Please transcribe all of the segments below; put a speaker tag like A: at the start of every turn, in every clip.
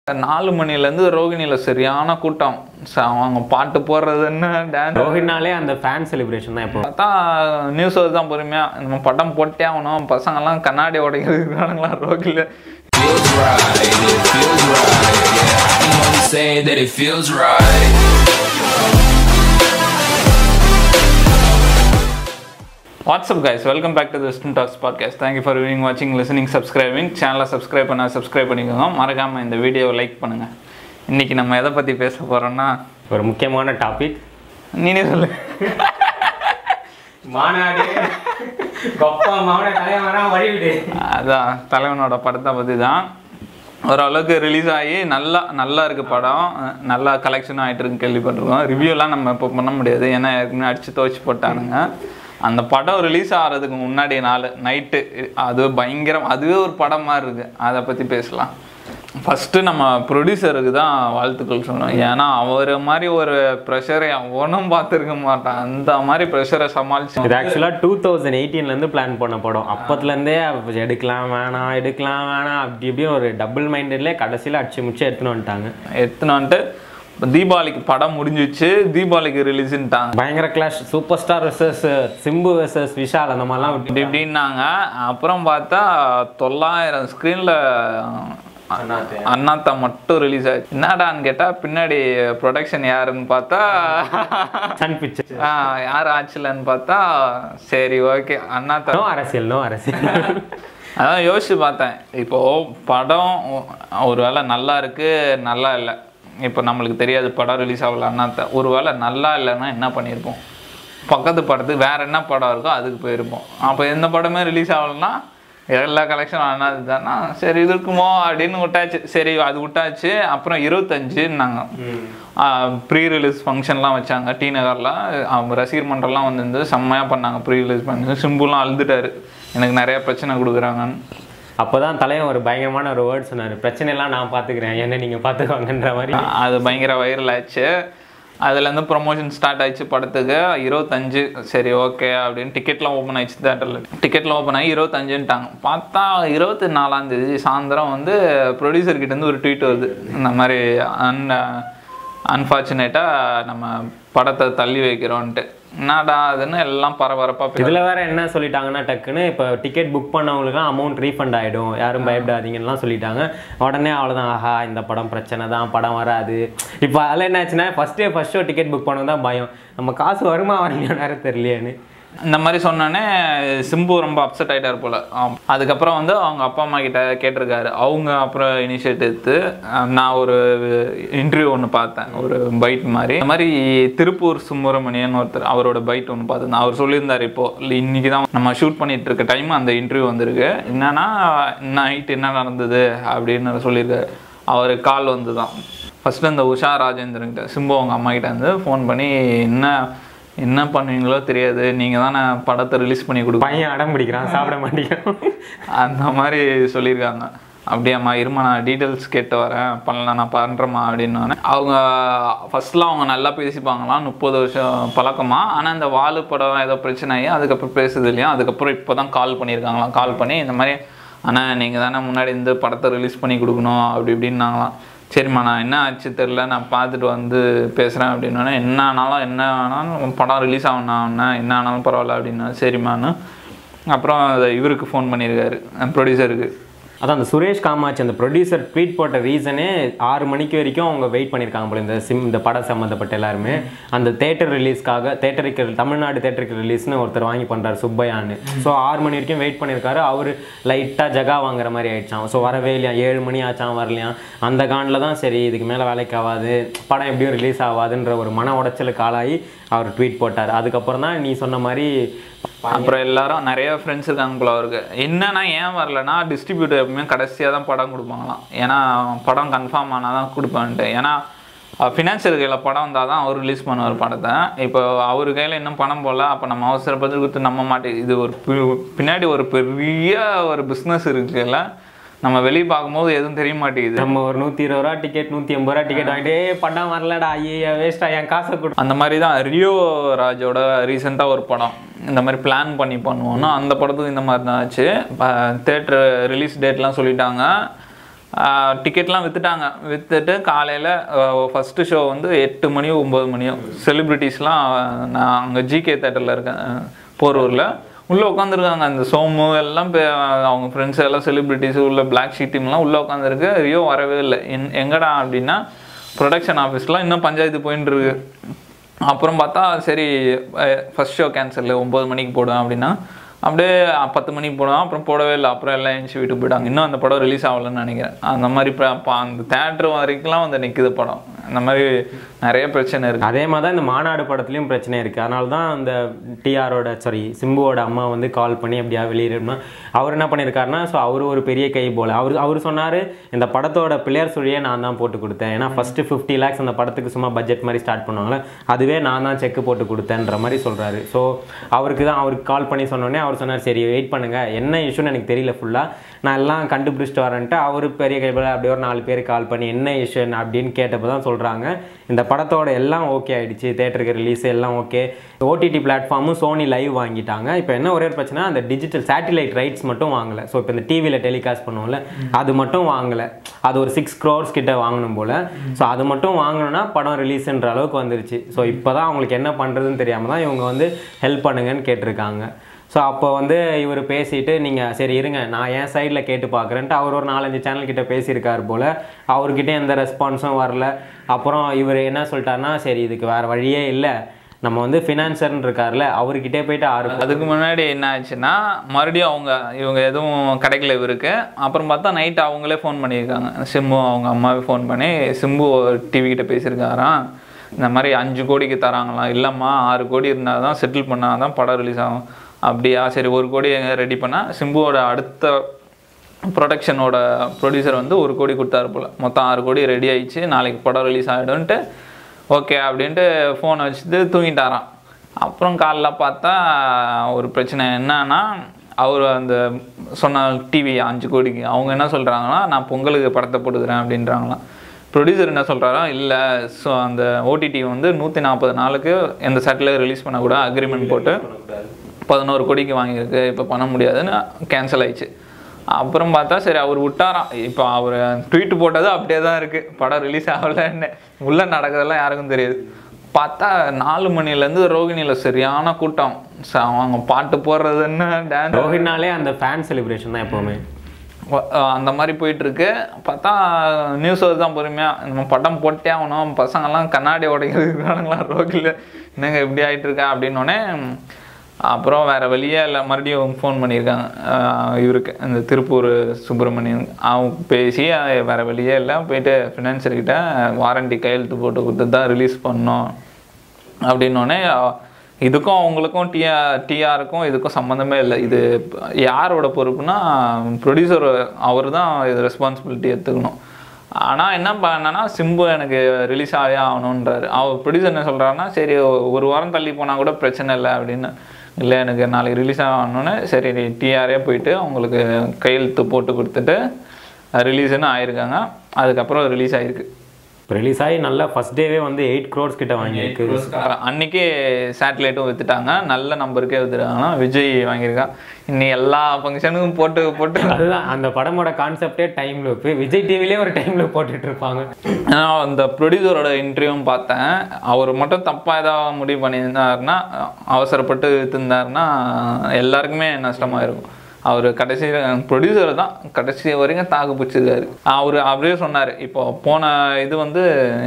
A: நாலு மணிலேருந்து ரோகிணியில் சரியான கூட்டம் ச- அவங்க பாட்டு போடுறதுன்னு டான்ஸ்
B: ரோஹினாலே அந்த ஃபேன் செலிப்ரேஷன் தான் இப்போ
A: பார்த்தா நியூஸ் தான் பொறுமையாக நம்ம படம் போட்டே ஆகணும் பசங்கெல்லாம் கண்ணாடி உடைக்கிறானுங்களா ரோகில்
C: feels right. It feels right. Yeah, I can only say that it feels right.
A: What's up guys welcome back to Western Talks podcast thank you for viewing வாட்சிங் லிசனிங் சப்ஸ்கிரைபிங் சேனலை சப்ஸ்கிரைப் பண்ண சப்ஸ்கிரைப் பண்ணிக்கோங்க மறக்காமல் இந்த வீடியோவை லைக் பண்ணுங்கள் இன்றைக்கி நம்ம எதை பற்றி பேச போகிறோன்னா
B: ஒரு முக்கியமான டாபிக்
A: நீனே சொல்லு
B: மாநாடு கொப்பா மாவன தலைவரா வழிவிடு
A: அதான் தலைவனோட படத்தை பற்றி தான் ஓரளவுக்கு ரிலீஸ் ஆகி நல்லா நல்லா இருக்கு படம் அஹ் நல்லா கலெக்ஷன் ஆகிட்டு இருக்கு கேள்விப்பட்டிருக்கோம் ரிவ்யூலாம் நம்ம இப்போ பண்ண முடியாது ஏன்னா ஏற்கனவே அடித்து துவச்சி போட்டானுங்க அந்த படம் ரிலீஸ் ஆகிறதுக்கு முன்னாடி நாள் நைட்டு அது பயங்கரம் அதுவே ஒரு படம் மாதிரி இருக்கு அதை பற்றி பேசலாம் ஃபஸ்ட்டு நம்ம ப்ரொடியூசருக்கு தான் வாழ்த்துக்கள் சொல்லணும் ஏன்னா அவர் மாதிரி ஒரு ப்ரெஷரை அவனும் பார்த்துருக்க மாட்டான் அந்த மாதிரி ப்ரெஷரை சமாளிச்சு
B: இது ஆக்சுவலாக டூ தௌசண்ட் எயிட்டீன்லேருந்து பிளான் பண்ண படம் அப்பத்துலேருந்தே எடுக்கலாம் வேணாம் எடுக்கலாம் வேணாம் அப்படி இப்படி ஒரு டபுள் மைண்டட்லேயே கடைசியில் அடிச்சு முச்சு எடுத்துன்னு வந்துட்டாங்க
A: எடுத்துன்னு வந்துட்டு தீபாவளிக்கு படம் முடிஞ்சிச்சு தீபாவளிக்கு ரிலீஸ்ன்ட்டாங்க
B: பயங்கர clash super star versus Simbu versus Vishal அந்த மாதிரிலாம் விட்டு
A: இப்படி இப்படின்னாங்க அப்புறம் பார்த்தா தொள்ளாயிரம் ஸ்க்ரீனில் அண்ணாத்தா மட்டும் ரிலீஸ் ஆச்சு என்னடான்னு கேட்டால் பின்னாடி ப்ரொடக்ஷன் யாருன்னு பார்த்தா
B: சன் பிக்சர்
A: ஆ, யார் ஆச்சுலன்னு பார்த்தா சரி ஓகே அண்ணாத்தா
B: நோ அரசியல் நோ அரசியல்
A: அதான் யோசிச்சு பார்த்தேன் இப்போ படம் ஒரு வேளை நல்லா இருக்கு நல்லா இல்லை இப்போ நம்மளுக்கு தெரியாது படம் ரிலீஸ் ஆகலன்னா ஒரு வேளை நல்லா இல்லைன்னா என்ன பண்ணியிருப்போம் பக்கத்து படத்துக்கு வேற என்ன படம் இருக்கோ அதுக்கு போயிருப்போம் அப்போ எந்த படமே ரிலீஸ் ஆகலைன்னா எல்லா கலெக்ஷன் ஆனது தானா சரி இது இருக்குமோ அப்படின்னு விட்டாச்சு சரி அது விட்டாச்சு அப்புறம் இருபத்தஞ்சுன்னாங்க ப்ரீ ரிலீஸ் ஃபங்க்ஷன்லாம் வச்சாங்க டி நகரில் அவங்க ரசிகர் மன்றம்லாம் வந்திருந்து செம்மையாக பண்ணாங்க ப்ரீ ரிலீஸ் ஃபங்க்ஷன் சிம்புலாம் அழுதுட்டாரு எனக்கு நிறைய பிரச்சனை கொடுக்குறாங்கன்னு
B: அப்போதான் தலைவன் ஒரு பயங்கரமான ஒரு வேர்ட் சொன்னார் பிரச்சனை எல்லாம் நான் பார்த்துக்கிறேன் என்ன நீங்கள் பார்த்துக்கோங்கன்ற மாதிரி
A: அது பயங்கர வைரல் ஆச்சு அதுலேருந்து ப்ரொமோஷன் ஸ்டார்ட் ஆயிடுச்சு படத்துக்கு இருபத்தஞ்சு சரி ஓகே அப்படின்னு டிக்கெட்லாம் ஓப்பன் ஆயிடுச்சு தேட்டரில் டிக்கெட்லாம் ஓப்பன் ஆகி இருபத்தஞ்சுன்ட்டாங்க பார்த்தா இருபத்தி நாலாம் தேதி சாயந்தரம் வந்து ப்ரொடியூசர் கிட்டேருந்து ஒரு ட்வீட் வருது இந்த மாதிரி அன் அன்ஃபார்ச்சுனேட்டாக நம்ம படத்தை தள்ளி வைக்கிறோன்ட்டு என்னடா அதுன்னு எல்லாம் பரபரப்பாக
B: இதில் வேற என்ன சொல்லிட்டாங்கன்னா டக்குன்னு இப்போ டிக்கெட் புக் பண்ணவங்களுக்குலாம் அமௌண்ட் ரீஃபண்ட் ஆகிடும் யாரும் பயப்படாதீங்கலாம் சொல்லிட்டாங்க உடனே அவ்வளோதான் ஆஹா இந்த படம் பிரச்சனை தான் படம் வராது இப்போ அதில் என்ன ஆச்சுன்னா first day first show ticket book பண்ண தான் பயம் நம்ம காசு வருமா வரலையோ நேரம் தெரியலையேன்னு
A: இந்த மாதிரி சொன்னோன்னே சிம்பு ரொம்ப அப்செட் ஆகிட்டார் போல் அதுக்கப்புறம் வந்து அவங்க அப்பா அம்மா கிட்ட கேட்டிருக்காரு அவங்க அப்புறம் இனிஷியேட் எடுத்து அஹ், நான் ஒரு இன்டர்வியூ ஒன்று பார்த்தேன் ஒரு பைட் மாதிரி இந்த மாதிரி திருப்பூர் சுப்பிரமணியன் ஒருத்தர் அவரோட பைட் ஒன்று பார்த்துருந்தேன் அவர் சொல்லியிருந்தார் இப்போ இன்னைக்கு தான் நம்ம ஷூட் பண்ணிட்டு இருக்க டைம் அந்த இன்டர்வியூ வந்திருக்கு என்னன்னா நைட் என்ன நடந்தது அப்படின்னு சொல்லியிருக்காரு அவர் கால் வந்து தான் ஃபஸ்ட்டு இந்த உஷா ராஜேந்திரன் கிட்ட சிம்பு அவங்க அம்மா கிட்ட வந்து ஃபோன் பண்ணி என்ன என்ன பண்ணுவீங்களோ தெரியாது நீங்கள் தானே படத்தை ரிலீஸ் பண்ணி கொடுப்பீங்க
B: பையன் அடம் பிடிக்கிறான் சாப்பிட மாட்டேங்கிறான்
A: அந்த மாதிரி சொல்லியிருக்காங்க அப்படியாம்மா இருமா நான் டீட்டெயில்ஸ் கேட்டு வரேன் பண்ணலாம் நான் பண்ணுறேம்மா அப்படின்னு அவங்க ஃபர்ஸ்ட்லாம் அவங்க நல்லா பேசிப்பாங்களாம் முப்பது வருஷம் பழக்கமா ஆனால் இந்த வாலு படம் ஏதோ பிரச்சனை ஆகி அதுக்கப்புறம் பேசுது இல்லையா அதுக்கப்புறம் இப்போ தான் கால் பண்ணியிருக்காங்களாம் கால் பண்ணி இந்த மாதிரி ஆனால் நீங்கள் தானே முன்னாடி இந்த படத்தை ரிலீஸ் பண்ணி கொடுக்கணும் அப்படி இப்படின்னாங்களாம் சரிம்மா நான் என்ன ஆச்சு தெரில நான் பார்த்துட்டு வந்து பேசுகிறேன் அப்படின்னா என்ன ஆனாலும் என்ன ஆனாலும் படம் ரிலீஸ் ஆகணும் என்ன ஆனாலும் பரவாயில்ல அப்படின்னா சரிம்மான்னு அப்புறம் அது இவருக்கு ஃபோன் பண்ணியிருக்காரு ப்ரொடியூசருக்கு
B: அதான் அந்த சுரேஷ் காமாட்சி அந்த ப்ரொடியூசர் ட்வீட் போட்ட ரீசனே ஆறு மணிக்கு வரைக்கும் அவங்க வெயிட் பண்ணியிருக்காங்க போல இந்த சிம் இந்த படம் சம்மந்தப்பட்ட எல்லாருமே அந்த தேட்டர் ரிலீஸ்க்காக தேட்டருக்கு தமிழ்நாடு தேட்டருக்கு ரிலீஸ்னு ஒருத்தர் வாங்கி பண்ணுறாரு சுப்பையான்னு ஸோ ஆறு மணி வரைக்கும் வெயிட் பண்ணியிருக்காரு அவர் லைட்டாக ஜகா வாங்குற மாதிரி ஆயிடுச்சான் ஸோ வரவே இல்லையா ஏழு மணி ஆச்சான் வரலையா அந்த காண்டில் தான் சரி இதுக்கு மேலே வேலைக்கு ஆகாது படம் எப்படியும் ரிலீஸ் ஆகாதுன்ற ஒரு மன உடைச்சலுக்கு ஆளாகி அவர் ட்வீட் போட்டார் அதுக்கப்புறம் தான் நீ சொன்ன மாதிரி
A: அப்புறம் எல்லாரும் நிறைய ஃப்ரெண்ட்ஸ் இருக்காங்க போல அவருக்கு என்னன்னா ஏன் வரலன்னா டிஸ்ட்ரிபியூட்டர் எப்பவுமே கடைசியாக தான் படம் கொடுப்பாங்களாம் ஏன்னா படம் கன்ஃபார்ம் ஆனால் தான் கொடுப்பான்ட்டு ஏன்னா ஃபினான்ஷியல் கையில் படம் வந்தால் தான் அவர் ரிலீஸ் பண்ணுவார் படத்தை இப்போ அவர் கையில் இன்னும் பணம் போடல அப்போ நம்ம அவசரப்பட்டு கொடுத்து நம்ப மாட்டேங்குது இது ஒரு பி- பின்னாடி ஒரு பெரிய ஒரு பிஸ்னஸ் இருக்குல்ல நம்ம வெளியே பார்க்கும்போது எதுவும் தெரிய மாட்டேங்குது
B: நம்ம ஒரு நூற்றி இருபது ரூபா டிக்கெட் நூற்றி ஐம்பது ரூபா டிக்கெட் வாங்கிட்டு "ஏய், படம் வரலடா ஐயா வேஸ்டா என் காசை கொடு
A: அந்த மாதிரி தான் ரியோ ராஜோட ரீசெண்டாக ஒரு படம் இந்த மாதிரி பிளான் பண்ணி பண்ணுவோம்னா அந்த படத்துக்கு இந்த மாதிரி தான் ஆச்சு தேட்டர் ரிலீஸ் டேட்லாம் சொல்லிட்டாங்க டிக்கெட்லாம் விற்றுட்டாங்க விற்றுட்டு காலையில் ஃபஸ்ட்டு ஷோ வந்து எட்டு மணியோ ஒம்பது மணியோ செலிப்ரிட்டிஸ்லாம் நான் அங்கே ஜிகே தேட்டரில் இருக்கேன் அஹ், போரூரில் உள்ளே உட்காந்துருக்காங்க அந்த சோமு எல்லாம் பே- அவங்க ஃப்ரெண்ட்ஸ் எல்லாம் செலிப்ரிட்டிஸ் உள்ள பிளாக் ஷீட் டீம்லாம் உள்ளே உட்காந்துருக்கு ரியோ வரவே இல்லை என் எங்கடா அப்படின்னா ப்ரொடக்ஷன் ஆஃபீஸ்லாம் இன்னும் பஞ்சாயத்து போயின்னு இருக்கு அப்புறம் பார்த்தா சரி ஃபர்ஸ்ட் ஷோ கேன்சல் ஒம்பது மணிக்கு போடுவேன் அப்படின்னா அப்படியே அஹ், பத்து மணிக்கு போடுவேன் அப்புறம் போடவே இல்லை அப்புறம் எல்லாம் எழுந்துச்சு வீட்டுக்கு போயிட்டாங்க இன்னும் அந்த படம் ரிலீஸ் ஆகலன்னு நினைக்கிறேன் அந்த மாதிரி இப்போ அப்போ அந்த தேட்டர் வரைக்கும்லாம் வந்து நிற்குது படம் அந்த மாதிரி நிறைய பிரச்சனை இருக்குது
B: அதே மாதிரி தான் இந்த மாநாடு படத்துலையும் பிரச்சனை இருக்குது அதனால தான் அந்த டிஆரோட சாரி சிம்புவோட அம்மா வந்து கால் பண்ணி அப்படியா வெளியிடணும்னா அவர் என்ன பண்ணியிருக்காருன்னா ஸோ அவர் ஒரு பெரிய கை போல அவர் அவர் சொன்னார் இந்த படத்தோட பிள்ளையார் சுழியே நான் தான் போட்டு கொடுத்தேன் ஏன்னா ஃபஸ்ட்டு ஃபிஃப்டி லேக்ஸ் அந்த படத்துக்கு சும்மா பட்ஜெட் மாதிரி ஸ்டார்ட் பண்ணுவாங்களே அதுவே நான் தான் செக் போட்டு கொடுத்தேன்ற மாதிரி சொல்கிறாரு ஸோ அவருக்கு தான் அவருக்கு கால் பண்ணி சொன்னோடனே அவர் சொன்னார் சரி வெயிட் பண்ணுங்கள் என்ன இஷ்யூன்னு எனக்கு தெரியல ஃபுல்லாக நான் எல்லாம் கண்டுபிடிச்சிட்டு வரேன்ட்டு அவர் பெரிய கைப்பில் அப்படியே ஒரு நாலு பேர் கால் பண்ணி என்ன இஷ்யூ அப்படின்னு கேட்டப்போ தான் சொல்கிறாங்க இந்த படத்தோட எல்லாம் ஓகே ஆயிடுச்சு தேட்டருக்கு ரிலீஸ் எல்லாம் ஓகே ஓடிடி பிளாட்ஃபார்மும் சோனி லைவ் வாங்கிட்டாங்க இப்போ என்ன ஒரே ஒரு பிரச்சனை அந்த டிஜிட்டல் சேட்டிலைட் ரைட்ஸ் மட்டும் வாங்கலை ஸோ இப்போ இந்த டிவியில் டெலிகாஸ்ட் பண்ணுவோம்ல அது மட்டும் வாங்கலை அது ஒரு சிக்ஸ் க்ரோர்ஸ் கிட்ட வாங்கணும் போல் ஸோ அது மட்டும் வாங்கணும்னா படம் ரிலீஸ்ன்ற அளவுக்கு வந்துருச்சு ஸோ இப்போ தான் அவங்களுக்கு என்ன பண்ணுறதுன்னு தெரியாமல் தான் இவங்க வந்து ஹெல்ப் பண்ணுங்கன்னு கேட்டிருக்காங்க ஸோ அப்போ வந்து இவர் பேசிட்டு நீங்கள் சரி இருங்க நான் என் சைடில் கேட்டு பார்க்குறேன்ட்டு அவர் ஒரு நாலஞ்சு சேனல் கிட்ட பேசியிருக்காரு போல் அவர்கிட்ட எந்த ரெஸ்பான்ஸும் வரல அப்புறம் இவர் என்ன சொல்லிட்டாருன்னா சரி இதுக்கு வேறு வழியே இல்லை நம்ம வந்து ஃபினான்சர்னு இருக்கார்ல அவர்கிட்டே போயிட்டு ஆறு
A: அதுக்கு முன்னாடி என்ன ஆச்சுன்னா மறுபடியும் அவங்க இவங்க எதுவும் கிடைக்கல இவருக்கு அப்புறம் பார்த்தா நைட் அவங்களே ஃபோன் பண்ணியிருக்காங்க சிம்பு அவங்க அம்மாவே ஃபோன் பண்ணி சிம்பு டிவி கிட்ட பேசியிருக்காராம் இந்த மாதிரி அஞ்சு கோடிக்கு தராங்களாம் இல்லைம்மா ஆறு கோடி இருந்தால் தான் செட்டில் பண்ணால் தான் படம் ரிலீஸ் ஆகும் அப்படியா சரி ஒரு கோடி ரெடி பண்ணால் சிம்புவோட அடுத்த ப்ரொடக்ஷனோட ப்ரொடியூசர் வந்து ஒரு கோடி கொடுத்தாரு போல் மொத்தம் ஆறு கோடி ரெடி ஆயிடுச்சு நாளைக்கு படம் ரிலீஸ் ஆகிடும்ன்ட்டு ஓகே அப்படின்ட்டு ஃபோனை வச்சுட்டு தூங்கிட்டாராம் அப்புறம் காலைல பார்த்தா ஒரு பிரச்சனை என்னன்னா அவர் அந்த சொன்ன டிவி அஞ்சு கோடிக்கு அவங்க என்ன சொல்கிறாங்கன்னா நான் பொங்கலுக்கு படத்தை போட்டுக்கிறேன் அப்படின்றாங்களாம் ப்ரொடியூசர் என்ன சொல்கிறாரா இல்லை ஸோ அந்த ஓடிடி வந்து நூற்றி நாற்பது நாளுக்கு எந்த சேட்டிலைட் ரிலீஸ் பண்ணக்கூடாது அக்ரிமெண்ட் போட்டு பதினோரு கோடிக்கு வாங்கியிருக்கு இப்போ பண்ண முடியாதுன்னு கேன்சல் ஆயிடுச்சு அப்புறம் பார்த்தா சரி அவர் விட்டாராம் இப்போ அவர் ட்வீட் போட்டது அப்படியே தான் இருக்குது படம் ரிலீஸ் ஆகலைன்னு உள்ளே நடக்கிறதெல்லாம் யாருக்கும் தெரியாது பார்த்தா நாலு மணிலேருந்து ரோகிணியில் சரியான கூட்டம் ச- அவங்க பாட்டு போடுறதுன்னு டான்ஸ்
B: ரோஹித்னாலே அந்த ஃபேன் செலிப்ரேஷன் தான் எப்போவுமே
A: அந்த மாதிரி போயிட்டு இருக்கு பார்த்தா நியூஸ் தான் பொறுமையா நம்ம படம் போட்டே ஆகணும் பசங்கெல்லாம் கண்ணாடி உடைக்கிறதுக்கானுங்களா ரோகில் என்னங்க இப்படி ஆயிட்டு இருக்கா அப்படின்னோடனே அப்புறம் வேற வழியே இல்லை மறுபடியும் ஃபோன் பண்ணியிருக்காங்க ஆஹ் இவருக்கு இந்த திருப்பூர் சுப்பிரமணியன் அவங்க பேசி அஹ் வேற வழியே இல்லை போயிட்டு ஃபினான்சர் கிட்ட வாரண்டி கையெழுத்து போட்டு கொடுத்து தான் ரிலீஸ் பண்ணோம் அப்படின்னோடனே இதுக்கும் அவங்களுக்கும் டிஆர் டிஆருக்கும் இதுக்கும் சம்மந்தமே இல்லை இது யாரோட பொறுப்புனா ப்ரொடியூசர் அவர் தான் இது ரெஸ்பான்சிபிலிட்டி எடுத்துக்கணும் ஆனால் என்ன பண்ணனா சிம்பு எனக்கு ரிலீஸ் ஆகவே ஆகணுன்றாரு அவர் ப்ரொடியூசர் என்ன சொல்கிறாருன்னா சரி ஒரு வாரம் தள்ளி போனால் கூட பிரச்சனை இல்லை அப்படின்னு இல்லை எனக்கு நாளைக்கு ரிலீஸ் ஆகணும்னு சரி டிஆரே போயிட்டு அவங்களுக்கு கையெழுத்து போட்டு கொடுத்துட்டு ரிலீஸ்னு ஆயிருக்காங்க அதுக்கப்புறம் ரிலீஸ் ஆயிருக்கு
B: ரிலீஸ் ஆகி நல்லா ஃபர்ஸ்ட் டேவே வந்து எயிட் க்ரோர்ஸ் கிட்ட வாங்கியிருக்கு
A: அன்னைக்கே சேட்டலைட்டும் வித்துட்டாங்க நல்ல நம்பருக்கே வித்துட்டாங்கன்னா விஜய் வாங்கியிருக்கான் இன்னி எல்லா ஃபங்க்ஷனுக்கும் போட்டு போட்டு
B: அதுதான் அந்த படமோட கான்செப்டே டைம் லூப்பு விஜய் டிவிலே ஒரு டைம் லூப் போட்டுட்டு இருப்பாங்க
A: நான் அந்த ப்ரொடியூசரோட இன்டர்வியூவும் பார்த்தேன் அவர் மட்டும் தப்பாக ஏதாவது முடிவு பண்ணியிருந்தாருன்னா அவசரப்பட்டு வித்துருந்தாருன்னா எல்லாருக்குமே நஷ்டமாக இருக்கும் அவர் கடைசி ப்ரொடியூசர் தான் கடைசி வரைக்கும் தாக்கு பிடிச்சிருக்காரு அவர் அவரே சொன்னார் இப்போ போன இது வந்து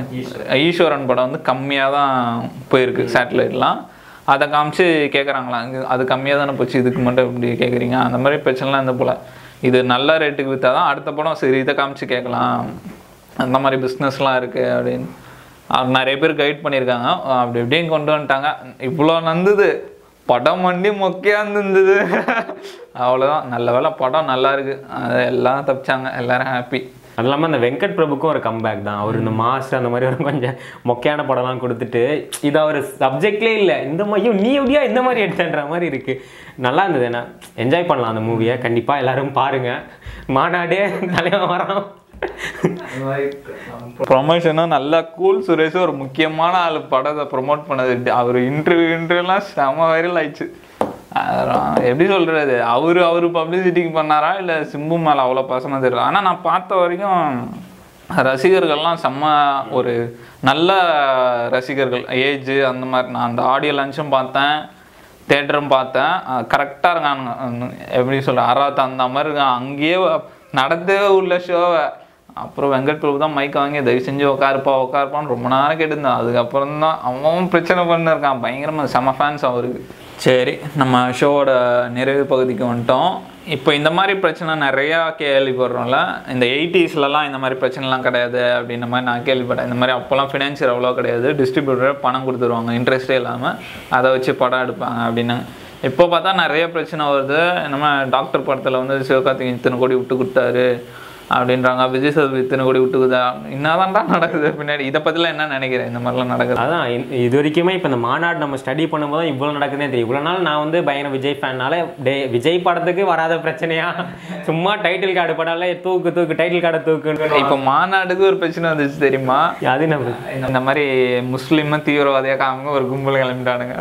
A: ஈஸ்வரன் படம் வந்து கம்மியாக தான் போயிருக்கு சேட்டலைட்லாம் அதை காமிச்சு கேட்குறாங்களாம் அது கம்மியாக தானே போச்சு இதுக்கு மட்டும் இப்படி கேட்குறீங்க அந்த மாதிரி பிரச்சனைலாம் இருந்த போல இது நல்ல ரேட்டுக்கு விற்றா தான் அடுத்த படம் சரி இதை காமிச்சு கேட்கலாம் அந்த மாதிரி பிஸ்னஸ்லாம் இருக்குது அப்படின்னு அவர் நிறைய பேர் கைட் பண்ணியிருக்காங்க அப்படி இப்படியும் கொண்டு வந்துட்டாங்க இவ்வளோ நந்தது படம் வண்டி மொக்கையாக இருந்தது அவ்வளோதான் நல்ல வேளை படம் நல்லா இருக்கு அது எல்லாம் தப்பிச்சாங்க எல்லாரும் ஹாப்பி
B: அது இல்லாமல் அந்த வெங்கட் பிரபுக்கும் ஒரு கம்பேக் தான் அவர் இந்த மாஸ்டர் அந்த மாதிரி ஒரு கொஞ்சம் மொக்கையான படம்லாம் கொடுத்துட்டு இது அவர் சப்ஜெக்ட்லேயே இல்லை இந்த மாதிரியும் நீ எப்படியா இந்த மாதிரி எடுத்தன்ற மாதிரி இருக்கு நல்லா இருந்தது என்ன என்ஜாய் பண்ணலாம் அந்த மூவியை கண்டிப்பாக எல்லாரும் பாருங்க மாநாடே தலைவன் வரான்
A: ப்ரொமோஷனும் நல்லா கூல் சுரேஷ் ஒரு முக்கியமான ஆள் படத்தை ப்ரொமோட் பண்ணது அவர் இன்டர்வியூ இன்டர்வியூலாம் செம வைரல் ஆயிடுச்சு அதான் எப்படி சொல்றது அவரு அவரு பப்ளிசிட்டிக்கு பண்ணாரா இல்லை சிம்பு மேலே அவ்வளோ பாசமாக தெரியல ஆனால் நான் பார்த்த வரைக்கும் ரசிகர்கள்லாம் செம்ம ஒரு நல்ல ரசிகர்கள் ஏஜ் அந்த மாதிரி நான் அந்த ஆடியோ லஞ்சும் பார்த்தேன் தேட்டரும் பார்த்தேன் கரெக்டாக இருக்கானுங்க உம், எப்படி சொல்ற அறாத்த அந்த மாதிரி இருக்கான் அங்கேயே நடந்தே உள்ள ஷோவை அப்புறம் வெங்கட் பிரபு தான் மைக் வாங்கி தயவு செஞ்சு உட்காருப்பா உட்காருப்பான்னு ரொம்ப நேரம் கேட்டிருந்தான் அதுக்கப்புறம் தான் அவன் பிரச்சனை பண்ணிருக்கான் பயங்கரமாக செம ஃபேன்ஸ் அவருக்கு சரி நம்ம ஷோவோட நிறைவு பகுதிக்கு வந்துட்டோம் இப்போ இந்த மாதிரி பிரச்சனை நிறையா கேள்விப்படுறோம்ல இந்த எயிட்டிஸ்லலாம் இந்த மாதிரி பிரச்சனைலாம் கிடையாது அப்படின்ற மாதிரி நான் கேள்விப்பட்டேன் இந்த மாதிரி அப்போல்லாம் ஃபினான்ஷியல் அவ்வளோ கிடையாது டிஸ்ட்ரிபியூட்டர் பணம் கொடுத்துருவாங்க இன்ட்ரெஸ்டே இல்லாமல் அதை வச்சு படம் எடுப்பாங்க அப்படின்னு இப்போ பார்த்தா நிறைய பிரச்சனை வருது நம்ம டாக்டர் படத்தில் வந்து சிவகார்த்திகேயன் இத்தனை கோடி விட்டு கொடுத்தாரு அப்படின்றாங்க விஜய் சேதுபதி இத்தனை கோடி விட்டுக்குதா என்னதான்டா நடக்குது பின்னாடி இதை பற்றிலாம் என்ன நினைக்கிறேன் இந்த மாதிரிலாம் நடக்குது
B: அதான் இ- இது வரைக்குமே இப்போ இந்த மாநாடு நம்ம ஸ்டடி பண்ணும்போது தான் இவ்வளோ நடக்குதுனே தெரியும் இவ்வளோ நாள் நான் வந்து பயங்கர விஜய் ஃபேன்னால டே விஜய் படத்துக்கு வராத பிரச்சனையா சும்மா டைட்டில் கார்டு படால தூக்கு தூக்கு டைட்டில் கார்டை தூக்குன்னு
A: இப்போ மாநாடுக்கு ஒரு பிரச்சனை வந்துச்சு தெரியுமா
B: அது நம்ம
A: இந்த மாதிரி முஸ்லீம் தீவிரவாதியாக காமிங்க ஒரு கும்பல் கிளம்பிட்டானுங்க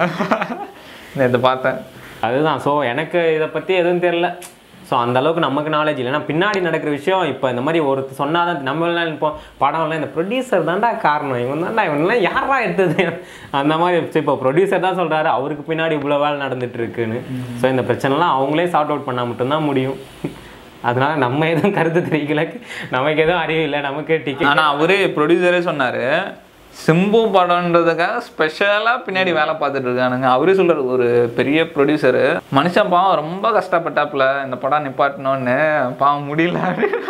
A: இதை பார்த்தேன்
B: அதுதான் ஸோ எனக்கு இதை பற்றி எதுவும் தெரியல ஸோ அந்த அளவுக்கு நமக்கு நாலேஜ் இல்லை ஏன்னா பின்னாடி நடக்கிற விஷயம் இப்போ இந்த மாதிரி ஒரு சொன்னாதான் நம்ம எல்லாம் இப்போ படம்லாம் இந்த ப்ரொடியூசர் தான்டா காரணம் இவன் தான்டா இவன்லாம் யாரா எடுத்தது அந்த மாதிரி சரி, இப்போ ப்ரொடியூசர் தான் சொல்கிறாரு அவருக்கு பின்னாடி இவ்வளோ வேலை நடந்துட்டு இருக்குன்னு ஸோ இந்த பிரச்சனைலாம் அவங்களே சார்ட் அவுட் பண்ணால் மட்டும்தான் முடியும் அதனால நம்ம எதுவும் கருத்து தெரிவிக்கல நமக்கு எதுவும் அறிவு இல்லை நமக்கு டிக்கெட்
A: ஆனா அவரே ப்ரொடியூசரே சொன்னாரு சிம்பு படம்ன்றதுக்காக ஸ்பெஷலாக பின்னாடி வேலை பார்த்துட்டு இருக்கானுங்க அவரே சொல்றாரு ஒரு பெரிய ப்ரொடியூசரு மனுஷன் பாவம் ரொம்ப கஷ்டப்பட்டாப்புல இந்த படம் நிப்பாட்டணும்னு பாவம் முடியல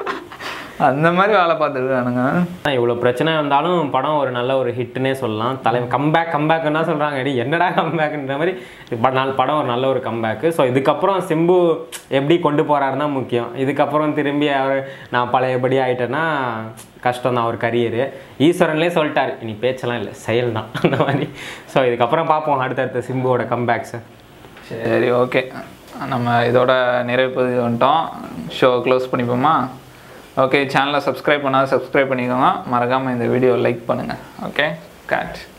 A: அந்த மாதிரி வேலை பார்த்துட்டு இருக்கானுங்க
B: இவ்வளோ பிரச்சனை இருந்தாலும் படம் ஒரு நல்ல ஒரு ஹிட்னே சொல்லலாம் தலைவன் கம்பேக் கம்பேக்குன்னு தான் சொல்கிறாங்க எடி என்னடா கம்பேக்குன்ற மாதிரி ப- நாள் படம் ஒரு நல்ல ஒரு கம்பேக்கு ஸோ இதுக்கப்புறம் சிம்பு எப்படி கொண்டு போகிறாருன்னு தான் முக்கியம் இதுக்கப்புறம் திரும்பி அவர் நான் பழையபடி ஆயிட்டேன்னா கஷ்டம் தான் அவர் கரியரு ஈஸ்வரன்லேயே சொல்லிட்டாரு இனி பேச்செல்லாம் இல்லை செயல் தான் அந்த மாதிரி ஸோ இதுக்கப்புறம் பார்ப்போம் அடுத்தடுத்த சிம்புவோட கம்பேக்ஸை
A: சரி ஓகே நம்ம இதோட நிறைவு பகுதி வந்துட்டோம் ஷோ க்ளோஸ் பண்ணிப்போமா ஓகே சேனலை சப்ஸ்கிரைப் பண்ணால் சப்ஸ்கிரைப் பண்ணிக்கோங்க மறக்காமல் இந்த வீடியோ லைக் பண்ணுங்கள் ஓகே கேட்